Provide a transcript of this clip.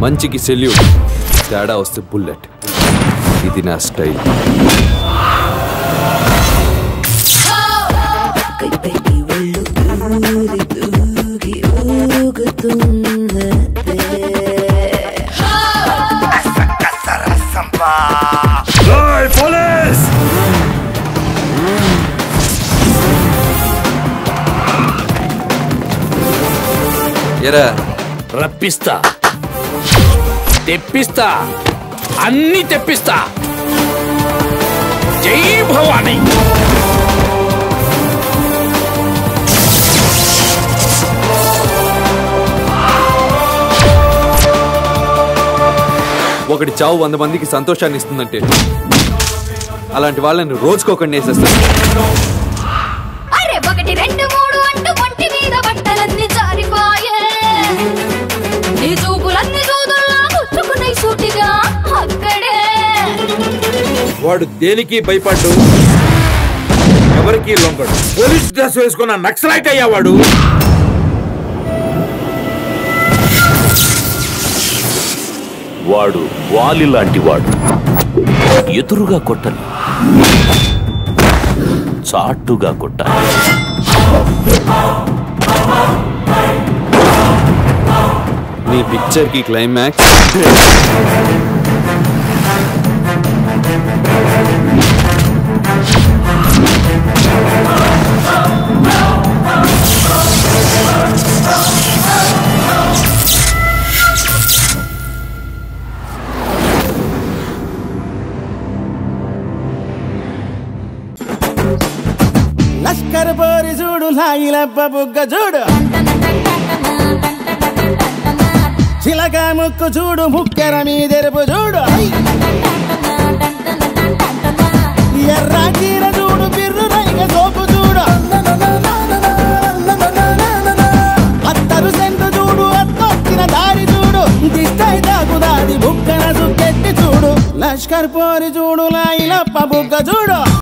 మంచికి సెల్యూట్ తేడా వస్తే బుల్లెట్ ఇది నా స్టైల్ కైపైకి ఒళ్ళు ఊరి దూగి ఊగుతున్నదే పోలీస్ ఎరా రప్పిస్తా తెప్పిస్తా అన్ని తెప్పిస్తా జై భవానీ ఒకటి చావు వంద మందికి సంతోషాన్ని ఇస్తుందంటే అలాంటి వాళ్ళని రోజుకొకటి వేసేస్తాను అరే ఒకటి రెండు మూడు అంటూ ఒంటి మీద బట్టలన్నీ జారిపోయే నీ చూపులన్నీ చూదుల్లా గుచ్చుకున్నాయి సూటిగా అక్కడే వాడు దేనికి భయపడ్డు ఎవరికి లొంగడు పోలీస్ డ్రెస్ వేసుకున్న నక్సలైట్ అయ్యావాడు వాడు వాలి లాంటి వాడు ఎదురుగా కొట్టని చాటుగా కొట్టాలి నీ పిక్చర్ కి క్లైమాక్స్ లష్కర్ పోరి చూడు లాగిలబ్బ బుగ్గ చూడు చిలక ముక్కు చూడు ముక్కెర మీదెరుపు చూడు ఎర్ర చీర చూడు బిర్రు రైగ సోపు చూడు అత్తరు సెంటు చూడు అత్తొచ్చిన దారి చూడు దిష్టై దాకుదాది బుక్కన సుక్కెట్టి చూడు లష్కర్ పోరి చూడు లాయిలప్ప బుగ్గ చూడు